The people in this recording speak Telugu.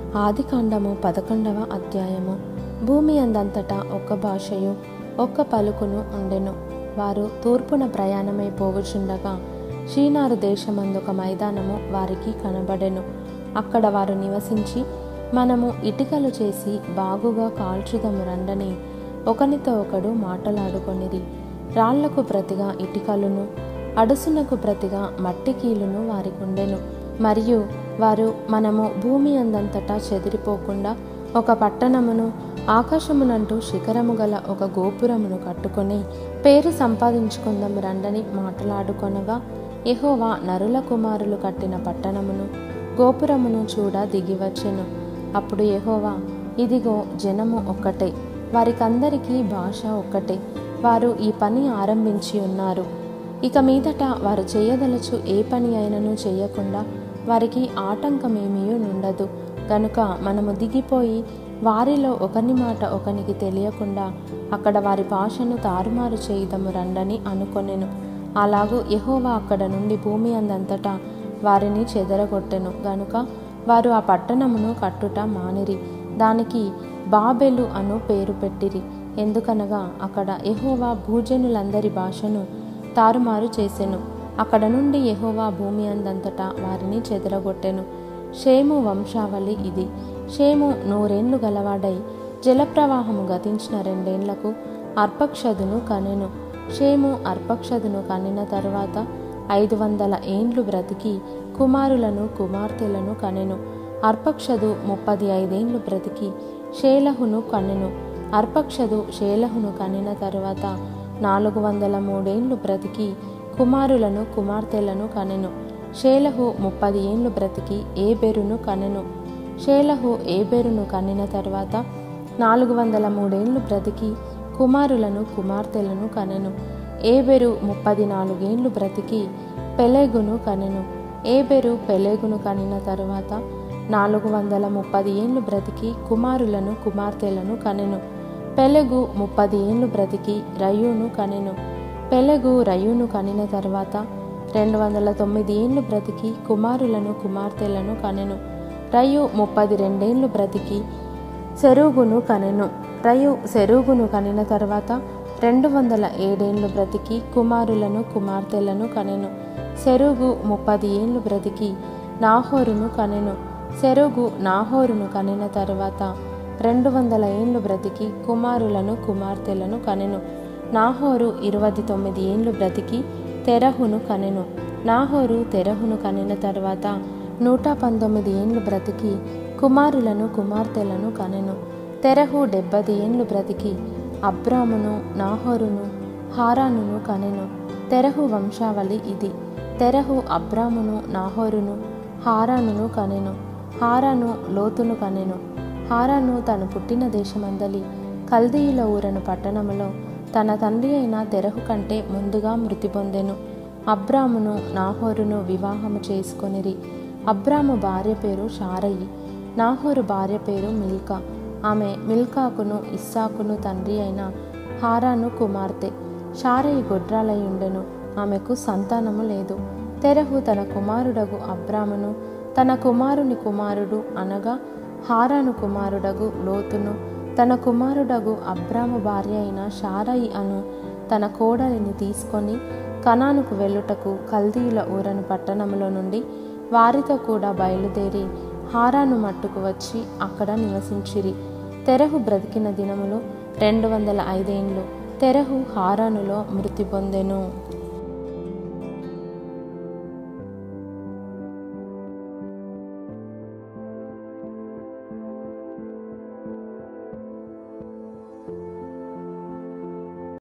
ఆదికాండము పదకొండవ అధ్యాయము భూమి అందంతటా ఒక్క భాషయు ఒక్క పలుకును ఉండెను వారు తూర్పున ప్రయాణమై పోవుచుండగా షీనారు దేశమందొక మైదానము వారికి కనబడెను అక్కడ వారు నివసించి మనము ఇటుకలు చేసి బాగుగా కాల్చుదము రండని ఒకనితో ఒకడు మాటలాడుకొనిరి రాళ్లకు ప్రతిగా ఇటుకలును అడుసునకు ప్రతిగా మట్టి కీలును వారికుండెను మరియు వారు మనము భూమి అందంతటా చెదిరిపోకుండా ఒక పట్టణమును ఆకాశమునంటూ శిఖరము గల ఒక గోపురమును కట్టుకొని పేరు సంపాదించుకుందాం రండని మాట్లాడుకొనగా యెహోవా నరుల కుమారులు కట్టిన పట్టణమును గోపురమును చూడ దిగివచ్చెను అప్పుడు యెహోవా ఇదిగో జనము ఒక్కటే వారికందరికీ భాష ఒక్కటే వారు ఈ పని ఆరంభించి ఉన్నారు ఇక మీదట వారు చేయదలచు ఏ పని అయినను చేయకుండా వారికి ఆటంకమేమీ నుండదు కనుక మనము దిగిపోయి వారిలో ఒకని మాట ఒకనికి తెలియకుండా అక్కడ వారి భాషను తారుమారు చేయుదము రండని అనుకొనెను అలాగూ యెహోవా అక్కడ నుండి భూమి అందంతటా వారిని చెదరగొట్టెను గనుక వారు ఆ పట్టణమును కట్టుట మానిరి దానికి బాబెలు అను పేరు పెట్టిరి ఎందుకనగా అక్కడ యెహోవా భూజనులందరి భాషను తారుమారు చేసెను అక్కడ నుండి యెహోవా భూమి అందంతటా వారిని చెదరగొట్టెను షేము వంశావళి ఇది షేము నూరేండ్లు గలవాడై జలప్రవాహము గతించిన రెండేండ్లకు అర్పక్షదును కనెను షేము అర్పక్షదును కనిన తరువాత ఐదు వందల ఏండ్లు బ్రతికి కుమారులను కుమార్తెలను కనెను అర్పక్షదు ముప్పది ఐదేండ్లు బ్రతికి షేలహును కనెను అర్పక్షదు షేలహును కనిన తరువాత నాలుగు వందల మూడేండ్లు బ్రతికి కుమారులను కుమార్తెలను కనెను షేలహు ముప్పది ఏండ్లు బ్రతికి ఏబెరును కనెను షేలహు ఏబెరును కనిన తర్వాత నాలుగు వందల మూడేండ్లు బ్రతికి కుమారులను కుమార్తెలను కనెను ఏబెరు ముప్పది నాలుగేండ్లు బ్రతికి పెలేగును కనెను ఏబెరు పెలేగును కనిన తరువాత నాలుగు వందల ముప్పది ఏండ్లు బ్రతికి కుమారులను కుమార్తెలను కనెను పెలెగు ముప్పది ఏండ్లు బ్రతికి రయ్యూను కనెను పెలెగు రయ్యూను కనిన తర్వాత రెండు వందల తొమ్మిది ఏండ్లు బ్రతికి కుమారులను కుమార్తెలను కనెను రయు ముప్పది రెండేండ్లు బ్రతికి సెరుగును కనెను రయు సెరుగును కనిన తర్వాత రెండు వందల ఏడేండ్లు బ్రతికి కుమారులను కుమార్తెలను కనెను సెరుగు ముప్పది ఏండ్లు బ్రతికి నాహోరును కనెను సెరుగు నాహోరును కనిన తరువాత రెండు వందల ఏండ్లు బ్రతికి కుమారులను కుమార్తెలను కనెను నాహోరు ఇరవై తొమ్మిది ఏండ్లు బ్రతికి తెరహును కనెను నాహోరు తెరహును కనిన తరువాత నూట పంతొమ్మిది ఏండ్లు బ్రతికి కుమారులను కుమార్తెలను కనెను తెరహు డెబ్బది ఏండ్లు బ్రతికి అబ్రామును నాహోరును హారానును కనెను తెరహు వంశావళి ఇది తెరహు అబ్రామును నాహోరును హారానును కనెను హారాను లోతును కనెను హారాను తను పుట్టిన దేశమందలి కల్దీయుల ఊరను పట్టణములో తన తండ్రి అయిన తెరహు కంటే ముందుగా మృతి పొందెను అబ్రామును నాహోరును వివాహము చేసుకొనిరి అబ్రాము భార్య పేరు షారయి నాహోరు భార్య పేరు మిల్కా ఆమె మిల్కాకును ఇస్సాకును తండ్రి అయిన హారాను కుమార్తె షారయి గొడ్రాలై ఉండెను ఆమెకు సంతానము లేదు తెరహు తన కుమారుడగు అబ్రామును తన కుమారుని కుమారుడు అనగా హారాను కుమారుడగు లోతును తన కుమారుడగు అబ్రాము భార్య అయిన షారయి అను తన కోడలిని తీసుకొని కనానుకు వెళ్ళుటకు కల్దీయుల ఊరను పట్టణములో నుండి వారితో కూడా బయలుదేరి హారాను మట్టుకు వచ్చి అక్కడ నివసించిరి తెరహు బ్రతికిన దినములు రెండు వందల ఐదేండ్లు తెరహు హారానులో మృతి పొందెను